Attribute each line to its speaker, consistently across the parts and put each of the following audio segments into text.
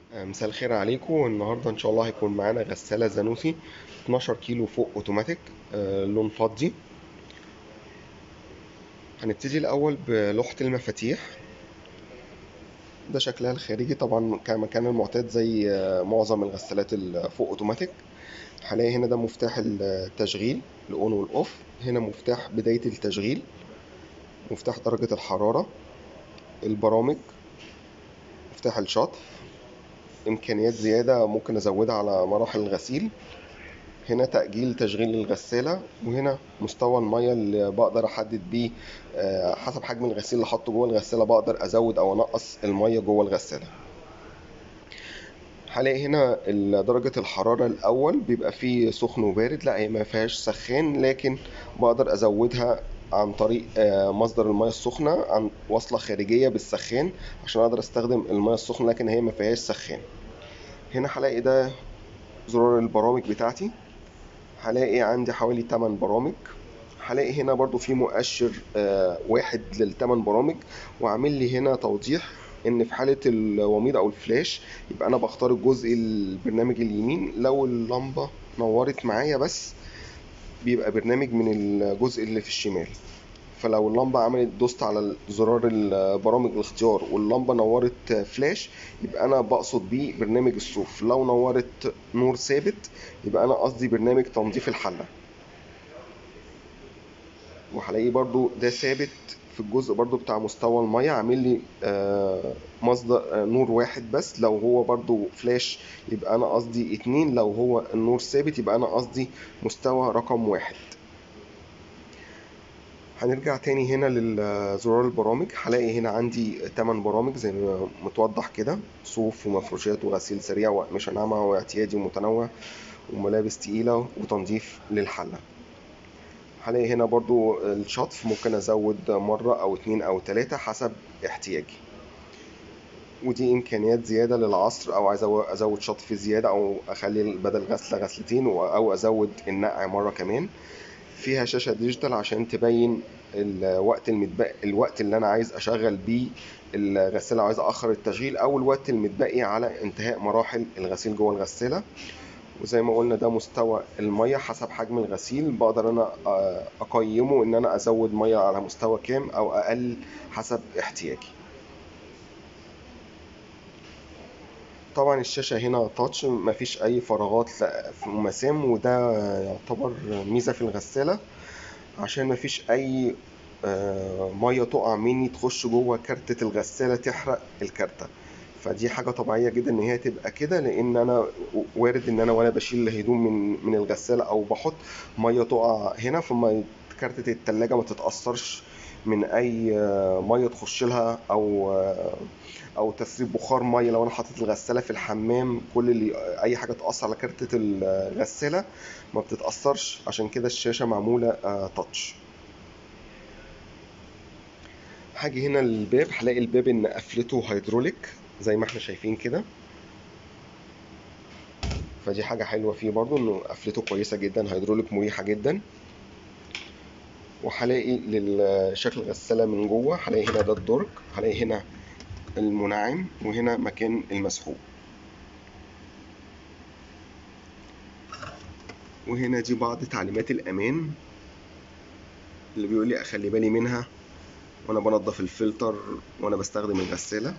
Speaker 1: مساء الخير عليكم النهارده ان شاء الله هيكون معانا غسالة زانوسي 12 كيلو فوق اوتوماتيك آه، لون فضي هنبتدي الاول بلوحة المفاتيح ده شكلها الخارجي طبعا كما كان المعتاد زي آه، معظم الغسالات الفوق اوتوماتيك هلاقي هنا ده مفتاح التشغيل الاون والاوف هنا مفتاح بداية التشغيل مفتاح درجة الحرارة البرامج مفتاح الشطف امكانيات زياده ممكن ازودها على مراحل الغسيل هنا تأجيل تشغيل الغسالة وهنا مستوى المية اللي بقدر أحدد بيه آه، حسب حجم الغسيل اللي حاطه جوه الغسالة بقدر أزود أو أنقص المية جوه الغسالة هلاقي هنا درجة الحرارة الأول بيبقى فيه سخن وبارد لا هي ما فيهاش سخان لكن بقدر أزودها عن طريق آه، مصدر المياه السخنة عن وصلة خارجية بالسخان عشان أقدر أستخدم المياه السخنة لكن هي ما فيهاش سخان هنا هلاقي ده زرار البرامج بتاعتي هلاقي عندي حوالي 8 برامج هلاقي هنا برضو في مؤشر آه، واحد للثمان برامج وعامل لي هنا توضيح ان في حالة الوميض او الفلاش يبقى انا بختار الجزء البرنامج اليمين لو اللمبة نورت معايا بس بيبقى برنامج من الجزء اللي في الشمال فلو اللمبة عملت دوست على زرار البرامج الاختيار واللمبة نورت فلاش يبقى أنا بقصد بيه برنامج الصوف لو نورت نور ثابت يبقى أنا قصدي برنامج تنظيف الحلة وهلاقيه برضو ده ثابت في الجزء برضو بتاع مستوى المية عامل لي آه، مصدر آه، نور واحد بس لو هو برضو فلاش يبقى أنا قصدي اتنين لو هو النور ثابت يبقى أنا قصدي مستوى رقم واحد هنرجع تاني هنا لزرار البرامج هلاقي هنا عندي 8 برامج زي ما متوضح كده صوف ومفروشات وغسيل سريع وأقمشة ناعمة واعتيادي ومتنوع وملابس تقيلة وتنظيف للحلة هلاقي هنا برضو الشطف ممكن أزود مرة أو اتنين أو تلاتة حسب احتياجي ودي إمكانيات زيادة للعصر أو عايز أزود شطف زيادة أو أخلي بدل غسلة غسلتين أو أزود النقع مرة كمان فيها شاشة ديجيتال عشان تبين الوقت المتبقي الوقت اللي انا عايز اشغل بيه الغسالة عايز اخر التشغيل او الوقت المتبقي على انتهاء مراحل الغسيل جوه الغسالة وزي ما قلنا ده مستوى المية حسب حجم الغسيل بقدر انا اقيمه ان انا ازود مية على مستوى كام او اقل حسب احتياجي طبعا الشاشة هنا تاتش مفيش أي فراغات في مسام وده يعتبر ميزة في الغسالة عشان مفيش أي آه، مية تقع مني تخش جوه كارتة الغسالة تحرق الكارتة فدي حاجة طبيعية جدا إن هي تبقى كده لأن أنا وارد إن أنا وأنا بشيل الهدوم من من الغسالة أو بحط مية تقع هنا فما كارتة التلاجة ما تتأثرش من اي ميه تخش لها او او تسريب بخار ميه لو انا حاطط الغساله في الحمام كل اللي اي حاجه تاثر على كارتة الغساله ما بتتاثرش عشان كده الشاشه معموله تاتش هاجي هنا الباب هلاقي الباب ان قفلته هيدروليك زي ما احنا شايفين كده فدي حاجه حلوه فيه برضو انه قفلته كويسه جدا هيدروليك مريحه جدا وهلاقي للشكل الغسالة من جوه هلاقي هنا ده الدرج هلاقي هنا المنعم وهنا مكان المسحوق وهنا دي بعض تعليمات الأمان اللي بيقول لي أخلي بالي منها وأنا بنضف الفلتر وأنا بستخدم الغسالة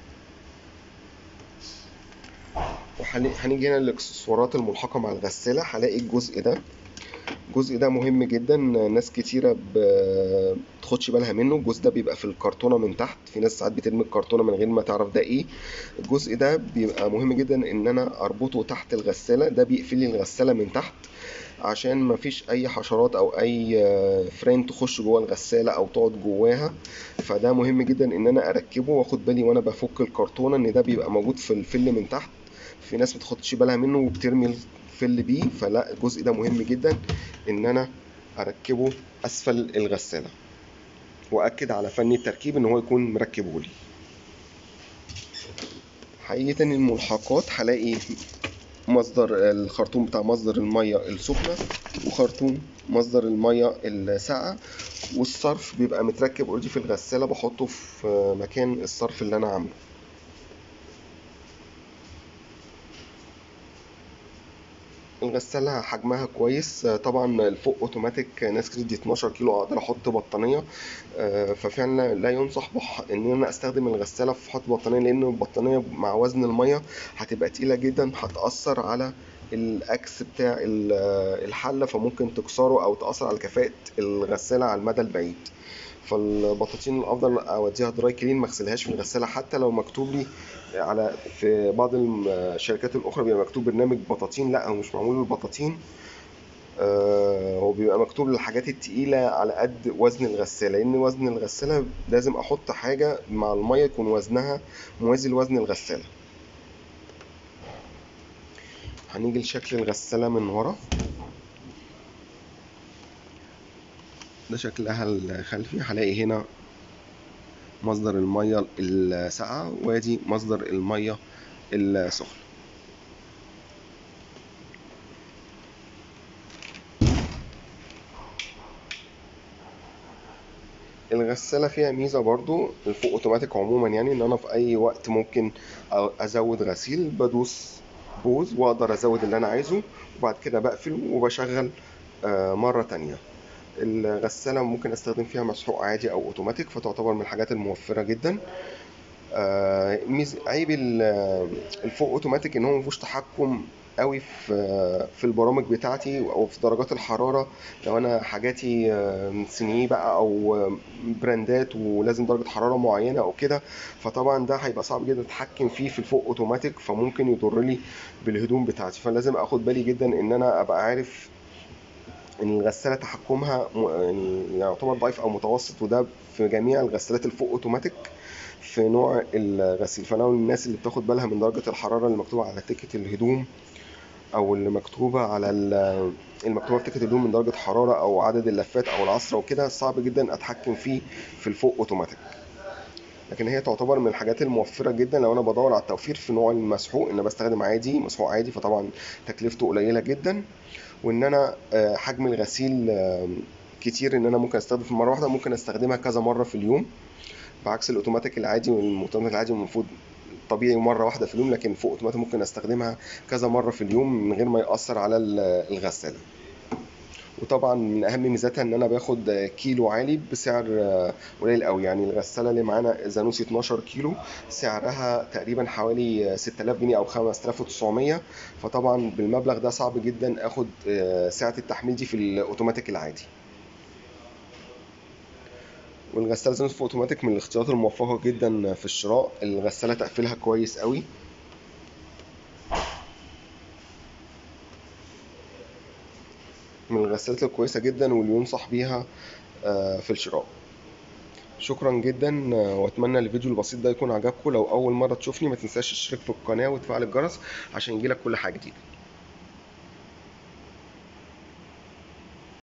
Speaker 1: وهنيجي هنا للاكسسوارات الملحقة مع الغسالة هلاقي الجزء ده الجزء ده مهم جدا ناس كتيرة بتاخدش بالها منه الجزء ده بيبقى في الكرتونة من تحت في ناس ساعات بترمي الكرتونة من غير ما تعرف ده ايه الجزء ده بيبقى مهم جدا ان انا اربطه تحت الغسالة ده بيقفل لي الغسالة من تحت عشان مفيش اي حشرات او اي فرين تخش جوه الغسالة او تقعد جواها فده مهم جدا ان انا اركبه واخد بالي وانا بفك الكرتونة ان ده بيبقى موجود في الفل من تحت في ناس متاخدش بالها منه وبترمي الفل بيه فلا الجزء ده مهم جدا ان انا اركبه اسفل الغسالة واكد على فني التركيب ان هو يكون مركبه لي حقيقة الملحقات هلاقي مصدر الخرطوم بتاع مصدر المية السخنة وخرطوم مصدر المية الساقعة والصرف بيبقى متركب اوريدي في الغسالة بحطه في مكان الصرف اللي انا عامله الغسالة حجمها كويس آه، طبعا الفوق اوتوماتيك ناس كتير دي 12 كيلو اقدر احط بطانية آه، ففعلا لا ينصح بح ان انا استخدم الغسالة في حط بطانية لان البطانية مع وزن المية هتبقى تقيلة جدا هتأثر على الاكس بتاع ال- آه، الحلة فممكن تكسره او تأثر على كفاءة الغسالة على المدى البعيد فالبطاطين الافضل اوديها دراي كلين ما اغسلهاش في الغساله حتى لو مكتوب لي على في بعض الشركات الاخرى بيبقى مكتوب برنامج بطاطين لا هو مش معمول بالبطاطين آه، هو بيبقى مكتوب للحاجات التقيلة على قد وزن الغسالة لأن وزن الغسالة لازم أحط حاجة مع المية يكون وزنها موازي لوزن الغسالة هنيجي لشكل الغسالة من ورا ده شكلها الخلفي هلاقي هنا مصدر المية الساقعة وادي مصدر المية السخنة الغسالة فيها ميزة برضو الفوق اوتوماتيك عموما يعني ان انا في اي وقت ممكن أ- ازود غسيل بدوس بوز واقدر ازود اللي انا عايزه وبعد كده بقفل وبشغل آه، مرة تانية الغسالة ممكن استخدم فيها مسحوق عادي او اوتوماتيك فتعتبر من الحاجات الموفرة جدا آه، ميز عيب ال- الفوق اوتوماتيك ان هو مفيهوش تحكم قوي في في البرامج بتاعتي او في درجات الحراره لو انا حاجاتي آه، من سنيه بقى او آه، براندات ولازم درجه حراره معينه او كده فطبعا ده هيبقى صعب جدا اتحكم فيه في الفوق اوتوماتيك فممكن يضر لي بالهدوم بتاعتي فلازم اخد بالي جدا ان انا ابقى عارف ان الغساله تحكمها م- يعني يعتبر ضعيف او متوسط وده في جميع الغسالات الفوق اوتوماتيك في نوع الغسيل فلو الناس اللي بتاخد بالها من درجة الحرارة اللي مكتوبة على تيكت الهدوم أو اللي مكتوبة على ال- المكتوبة في تيكت الهدوم من درجة حرارة أو عدد اللفات أو العصرة وكده صعب جدا أتحكم فيه في الفوق أوتوماتيك لكن هي تعتبر من الحاجات الموفرة جدا لو أنا بدور على التوفير في نوع المسحوق إن بستخدم عادي مسحوق عادي فطبعا تكلفته قليلة جدا وإن أنا آه، حجم الغسيل آه، كتير إن أنا ممكن أستخدم في مرة واحدة ممكن أستخدمها كذا مرة في اليوم بعكس الاوتوماتيك العادي والموتوماتيك العادي المفروض طبيعي مره واحده في اليوم لكن فوق اوتوماتيك ممكن استخدمها كذا مره في اليوم من غير ما ياثر على ال- الغساله وطبعا من اهم ميزاتها ان انا باخد كيلو عالي بسعر آه، قليل قوي يعني الغساله اللي معانا زانوسي 12 كيلو سعرها تقريبا حوالي 6000 جنيه او 5900 فطبعا بالمبلغ ده صعب جدا اخد آه، سعه التحميل دي في الاوتوماتيك العادي والغسالة زانوس اوتوماتيك من الاختيارات الموفقة جدا في الشراء الغسالة تقفلها كويس قوي من الغسالات الكويسة جدا واللي ينصح بيها آه، في الشراء شكرا جدا آه، واتمنى الفيديو البسيط ده يكون عجبكم لو اول مرة تشوفني ما تنساش تشترك في القناة وتفعل الجرس عشان يجيلك كل حاجة جديدة